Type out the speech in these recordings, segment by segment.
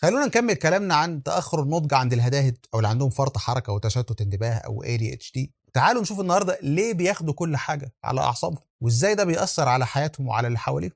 خلونا نكمل كلامنا عن تاخر النضج عند الهداهد او اللي عندهم فرط حركه وتشتت انتباه او ADHD تعالوا نشوف النهارده ليه بياخدوا كل حاجه على اعصابهم وازاي ده بيأثر على حياتهم وعلى اللي حواليهم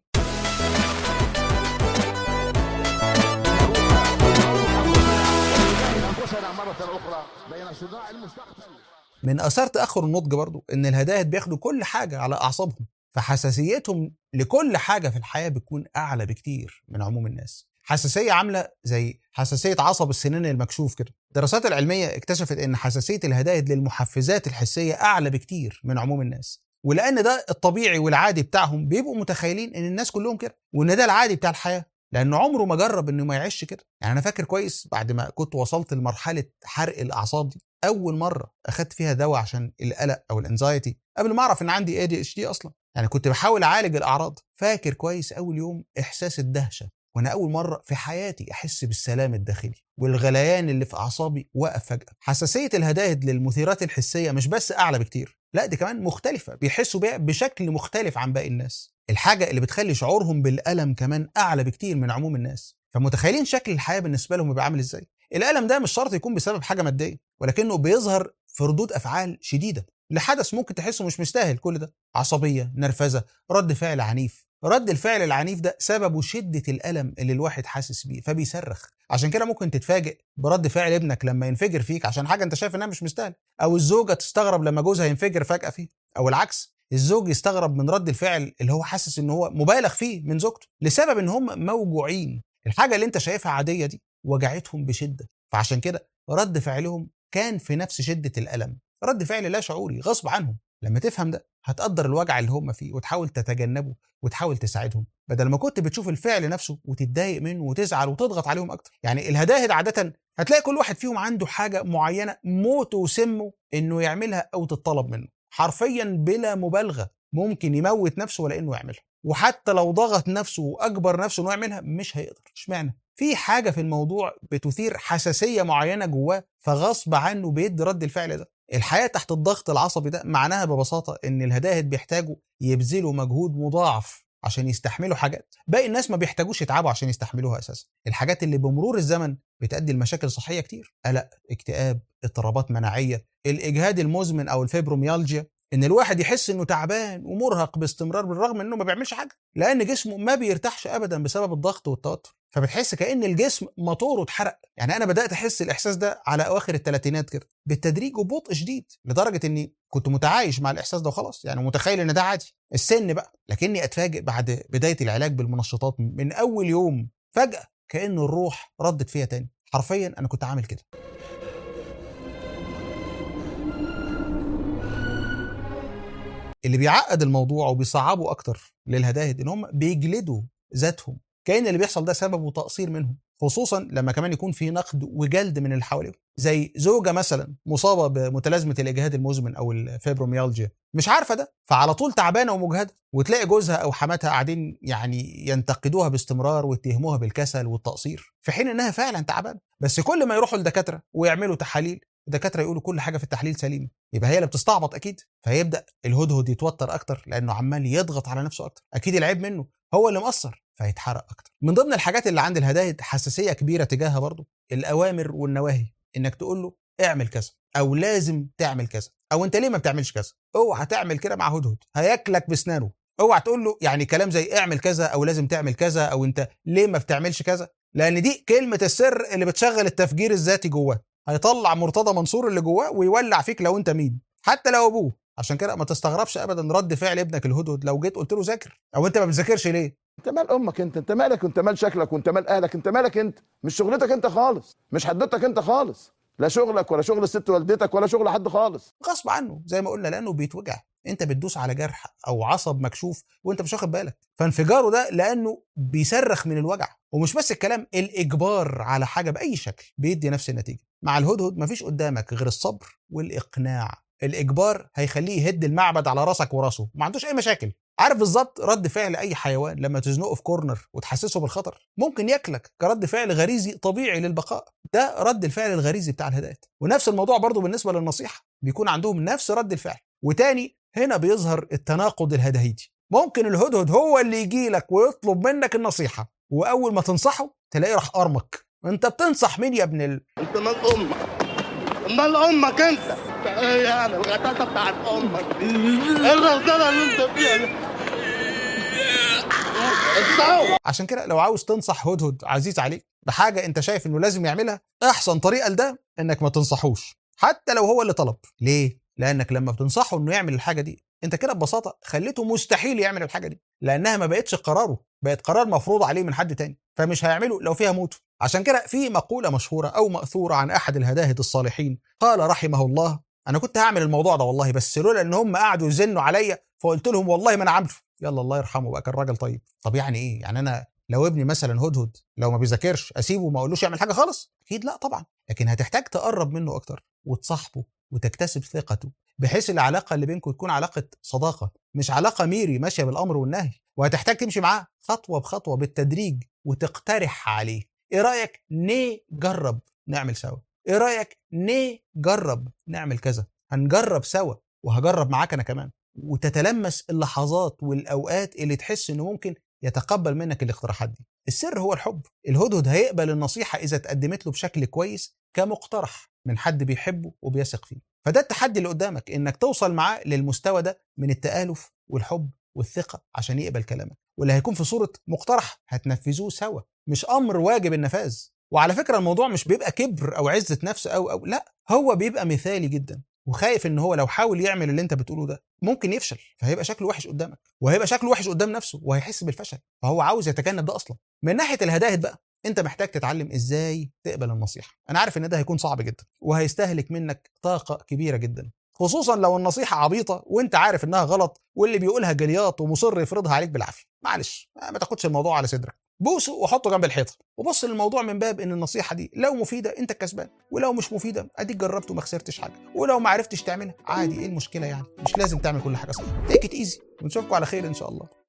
أنفسنا مرة أخرى بين صداع المستقبل من اثار تاخر النضج برضو ان الهداهد بياخدوا كل حاجه على اعصابهم فحساسيتهم لكل حاجه في الحياه بتكون اعلى بكتير من عموم الناس حساسيه عامله زي حساسيه عصب السنان المكشوف كده الدراسات العلميه اكتشفت ان حساسيه الهداهد للمحفزات الحسيه اعلى بكتير من عموم الناس ولان ده الطبيعي والعادي بتاعهم بيبقوا متخيلين ان الناس كلهم كده وان ده العادي بتاع الحياه لانه عمره ما جرب انه ما يعيش كده يعني انا فاكر كويس بعد ما كنت وصلت لمرحله حرق الاعصاب دي اول مره اخدت فيها دواء عشان القلق او الانزايتي قبل ما اعرف ان عندي اي دي اتش دي اصلا يعني كنت بحاول اعالج الاعراض فاكر كويس اول يوم احساس الدهشه وانا اول مره في حياتي احس بالسلام الداخلي والغليان اللي في اعصابي وقف فجاه حساسيه الهداهد للمثيرات الحسيه مش بس اعلى بكتير لا دي كمان مختلفه بيحسوا بيها بشكل مختلف عن باقي الناس الحاجه اللي بتخلي شعورهم بالالم كمان اعلى بكتير من عموم الناس فمتخيلين شكل الحياه بالنسبه لهم بيبقى عامل ازاي الالم ده مش شرط يكون بسبب حاجه ماديه ولكنه بيظهر في ردود افعال شديده لحدث ممكن تحسه مش مستاهل كل ده عصبيه نرفزه رد فعل عنيف رد الفعل العنيف ده سببه شده الالم اللي الواحد حاسس بيه فبيصرخ عشان كده ممكن تتفاجئ برد فعل ابنك لما ينفجر فيك عشان حاجه انت شايف انها مش مستاهله او الزوجه تستغرب لما جوزها ينفجر فجاه فيه او العكس الزوج يستغرب من رد الفعل اللي هو حاسس ان هو مبالغ فيه من زوجته لسبب ان هم موجوعين الحاجه اللي انت شايفها عاديه دي وجعتهم بشده فعشان كده رد فعلهم كان في نفس شده الالم رد فعل لا شعوري غصب عنهم لما تفهم ده هتقدر الوجع اللي هم فيه وتحاول تتجنبه وتحاول تساعدهم بدل ما كنت بتشوف الفعل نفسه وتتضايق منه وتزعل وتضغط عليهم اكتر يعني الهداهد عاده هتلاقي كل واحد فيهم عنده حاجه معينه موته وسمه انه يعملها او تتطلب منه حرفيا بلا مبالغه ممكن يموت نفسه ولا انه يعملها وحتى لو ضغط نفسه واجبر نفسه انه يعملها مش هيقدر اشمعنى في حاجه في الموضوع بتثير حساسيه معينه جواه فغصب عنه بيدي رد الفعل ده الحياه تحت الضغط العصبي ده معناها ببساطه ان الهداهد بيحتاجوا يبذلوا مجهود مضاعف عشان يستحملوا حاجات باقي الناس ما بيحتاجوش يتعبوا عشان يستحملوها اساسا الحاجات اللي بمرور الزمن بتؤدي لمشاكل صحيه كتير قلق اكتئاب اضطرابات مناعيه الاجهاد المزمن او الفيبروميالجيا ان الواحد يحس انه تعبان ومرهق باستمرار بالرغم انه ما بيعملش حاجه لان جسمه ما بيرتاحش ابدا بسبب الضغط والتوتر فبتحس كان الجسم موتوره اتحرق يعني انا بدات احس الاحساس ده على اواخر الثلاثينات كده بالتدريج وببطء شديد لدرجه اني كنت متعايش مع الاحساس ده وخلاص يعني متخيل ان ده عادي السن بقى لكني اتفاجئ بعد بدايه العلاج بالمنشطات من اول يوم فجاه كان الروح ردت فيها تاني حرفيا انا كنت عامل كده اللي بيعقد الموضوع وبيصعبه اكتر للهداهد ان هم بيجلدوا ذاتهم كان اللي بيحصل ده سببه تقصير منهم خصوصا لما كمان يكون في نقد وجلد من اللي حواليهم زي زوجه مثلا مصابه بمتلازمه الاجهاد المزمن او الفيبروميالجيا مش عارفه ده فعلى طول تعبانه ومجهده وتلاقي جوزها او حماتها قاعدين يعني ينتقدوها باستمرار ويتهموها بالكسل والتقصير في حين انها فعلا تعبانه بس كل ما يروحوا لدكاتره ويعملوا تحاليل الدكاتره يقولوا كل حاجه في التحليل سليمه يبقى هي اللي بتستعبط اكيد فيبدا الهدهد يتوتر اكتر لانه عمال يضغط على نفسه اكتر اكيد العيب منه هو اللي مقصر فيتحرق اكتر من ضمن الحاجات اللي عند الهداهد حساسيه كبيره تجاهها برضه الاوامر والنواهي انك تقول له اعمل كذا او لازم تعمل كذا او انت ليه ما بتعملش كذا اوعى تعمل كده مع هدهد هياكلك بسنانه اوعى تقول له يعني كلام زي اعمل كذا او لازم تعمل كذا او انت ليه ما بتعملش كذا لان دي كلمه السر اللي بتشغل التفجير الذاتي جواه هيطلع مرتضى منصور اللي جواه ويولع فيك لو انت مين حتى لو ابوه عشان كده ما تستغربش ابدا رد فعل ابنك الهدهد لو جيت قلت له ذاكر او انت ما بتذاكرش ليه انت مال امك انت انت مالك انت مال شكلك وانت مال اهلك انت مالك انت مش شغلتك انت خالص مش حدوتك انت خالص لا شغلك ولا شغل الست والدتك ولا شغل حد خالص غصب عنه زي ما قلنا لانه بيتوجع انت بتدوس على جرح او عصب مكشوف وانت مش واخد بالك فانفجاره ده لانه بيصرخ من الوجع ومش بس الكلام الاجبار على حاجه باي شكل بيدي نفس النتيجه مع الهدهد مفيش قدامك غير الصبر والاقناع الاجبار هيخليه يهد المعبد على راسك وراسه ما عندوش اي مشاكل عارف بالظبط رد فعل اي حيوان لما تزنقه في كورنر وتحسسه بالخطر ممكن ياكلك كرد فعل غريزي طبيعي للبقاء ده رد الفعل الغريزي بتاع الهدايات ونفس الموضوع برضو بالنسبه للنصيحه بيكون عندهم نفس رد الفعل وتاني هنا بيظهر التناقض الهدهيدي ممكن الهدهد هو اللي يجي لك ويطلب منك النصيحه واول ما تنصحه تلاقيه راح ارمك انت بتنصح مين يا ابن ال... انت مال امك مال امك انت انت ايه يعني الغتاتة بتاعت امك دي ايه الغلطانة اللي انت فيها دي الصوت عشان كده لو عاوز تنصح هدهد عزيز عليك بحاجه انت شايف انه لازم يعملها احسن طريقه لده انك ما تنصحوش حتى لو هو اللي طلب ليه لانك لما بتنصحه انه يعمل الحاجه دي انت كده ببساطه خليته مستحيل يعمل الحاجه دي لانها ما بقتش قراره بقت قرار مفروض عليه من حد تاني فمش هيعمله لو فيها موته عشان كده في مقوله مشهوره او ماثوره عن احد الهداهد الصالحين قال رحمه الله انا كنت هعمل الموضوع ده والله بس لولا ان هم قعدوا يزنوا عليا فقلت لهم والله ما انا عامله يلا الله يرحمه بقى كان راجل طيب طب يعني ايه يعني انا لو ابني مثلا هدهد لو ما بيذاكرش اسيبه وما اقولوش يعمل حاجه خالص اكيد لا طبعا لكن هتحتاج تقرب منه اكتر وتصاحبه وتكتسب ثقته بحيث العلاقه اللي بينكم تكون علاقه صداقه مش علاقه ميري ماشيه بالامر والنهي وهتحتاج تمشي معاه خطوه بخطوه بالتدريج وتقترح عليه ايه رايك نجرب نعمل سوا ايه رايك نجرب نعمل كذا هنجرب سوا وهجرب معاك انا كمان وتتلمس اللحظات والاوقات اللي تحس انه ممكن يتقبل منك الاقتراحات دي السر هو الحب الهدهد هيقبل النصيحه اذا اتقدمت له بشكل كويس كمقترح من حد بيحبه وبيثق فيه فده التحدي اللي قدامك انك توصل معاه للمستوى ده من التآلف والحب والثقه عشان يقبل كلامك واللي هيكون في صوره مقترح هتنفذوه سوا مش امر واجب النفاذ وعلى فكره الموضوع مش بيبقى كبر او عزه نفس او او لا هو بيبقى مثالي جدا وخايف ان هو لو حاول يعمل اللي انت بتقوله ده ممكن يفشل فهيبقى شكله وحش قدامك وهيبقى شكله وحش قدام نفسه وهيحس بالفشل فهو عاوز يتجنب ده اصلا من ناحيه الهداهد بقى انت محتاج تتعلم ازاي تقبل النصيحه انا عارف ان ده هيكون صعب جدا وهيستهلك منك طاقه كبيره جدا خصوصا لو النصيحه عبيطه وانت عارف انها غلط واللي بيقولها جلياط ومصر يفرضها عليك بالعافيه معلش ما تاخدش الموضوع على صدرك بوسه وحطه جنب الحيطه وبص للموضوع من باب ان النصيحه دي لو مفيده انت الكسبان ولو مش مفيده اديك جربت وما خسرتش حاجه ولو ما عرفتش تعملها عادي ايه المشكله يعني مش لازم تعمل كل حاجه صح تيك ات ايزي ونشوفكم على خير ان شاء الله